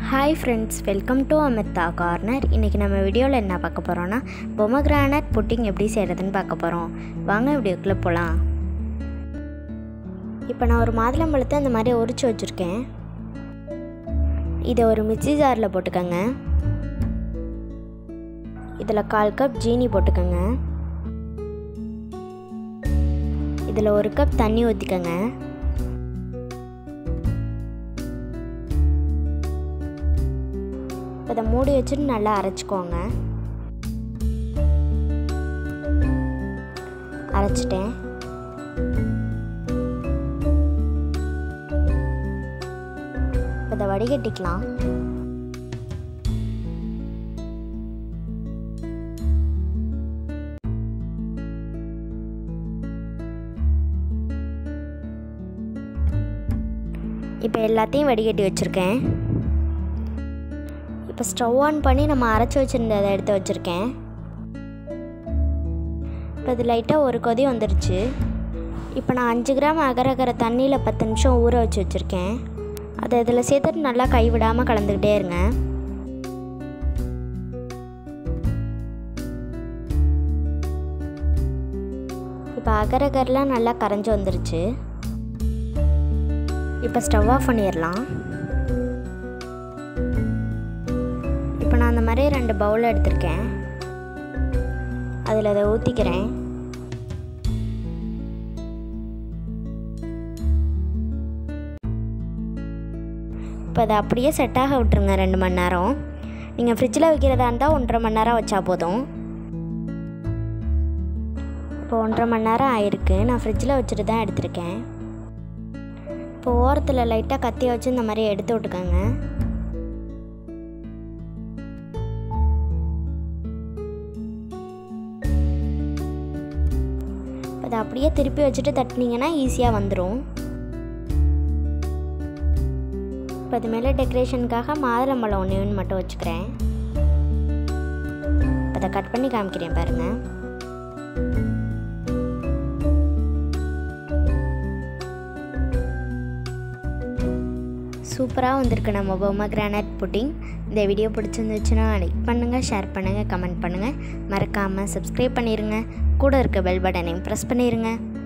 hi friends welcome to Amrita corner இன்றைக்கி நம்ம வீடியோவில் என்ன பார்க்க போகிறோன்னா பொமக்ரானட் புட்டிங் எப்படி செய்கிறதுன்னு பார்க்க போகிறோம் வாங்க வீடியோக்குள்ளே போகலாம் இப்போ நான் ஒரு மாதுளம்பழத்தை அந்த மாதிரி உரிச்சு வச்சுருக்கேன் இதை ஒரு மிக்ஸி ஜாரில் போட்டுக்கோங்க இதில் கால் கப் ஜீனி போட்டுக்கோங்க இதில் ஒரு கப் தண்ணி ஊற்றிக்கோங்க இதை மூடி வச்சுட்டு நல்லா அரைச்சிக்கோங்க அரைச்சிட்டேன் இதை வடிகட்டிக்கலாம் இப்போ எல்லாத்தையும் வடிகட்டி வச்சுருக்கேன் இப்போ ஸ்டவ் ஆன் பண்ணி நம்ம அரைச்சி வச்சுருந்ததை எடுத்து வச்சுருக்கேன் இப்போ இது லைட்டாக ஒரு கொதி வந்துருச்சு இப்போ நான் அஞ்சு கிராம் அகரகர தண்ணியில் பத்து நிமிஷம் ஊற வச்சு வச்சுருக்கேன் அதை இதில் சேர்த்துட்டு நல்லா கைவிடாமல் கலந்துக்கிட்டே இருங்க இப்போ அகரகரெலாம் நல்லா கரைஞ்சி வந்துருச்சு இப்போ ஸ்டவ் ஆஃப் பண்ணிடலாம் இப்போ நான் அந்த மாதிரி ரெண்டு பவுல் எடுத்திருக்கேன் அதில் அதை ஊற்றிக்கிறேன் இப்போ அதை அப்படியே செட்டாக விட்டுருங்க ரெண்டு மணி நேரம் நீங்கள் ஃப்ரிட்ஜில் வைக்கிறதா இருந்தால் ஒன்றரை மணி நேரம் வச்சா போதும் இப்போ ஒன்றரை மணி நேரம் ஆயிருக்கு நான் ஃப்ரிட்ஜில் வச்சுட்டு தான் எடுத்திருக்கேன் இப்போ ஓரத்தில் லைட்டாக கத்தி வச்சு இந்த மாதிரி எடுத்து விட்டுக்கோங்க அதை அப்படியே திருப்பி வச்சுட்டு தட்டினீங்கன்னா ஈஸியாக வந்துடும் இப்போ அது மேலே டெக்கரேஷனுக்காக மாதுளம்பழம் ஒன்று ஒன்று மட்டும் வச்சுக்கிறேன் அதை கட் பண்ணி காமிக்கிறேன் பாருங்கள் சூப்பராக வந்திருக்கு நம்ம பொம்மை கிரானைட் புட்டிங் இந்த வீடியோ பிடிச்சிருந்துச்சுன்னா லைக் பண்ணுங்கள் ஷேர் பண்ணுங்கள் கமெண்ட் பண்ணுங்கள் மறக்காமல் சப்ஸ்கிரைப் பண்ணிடுங்க கூட இருக்க பெல் பட்டனையும் ப்ரெஸ் பண்ணிடுங்க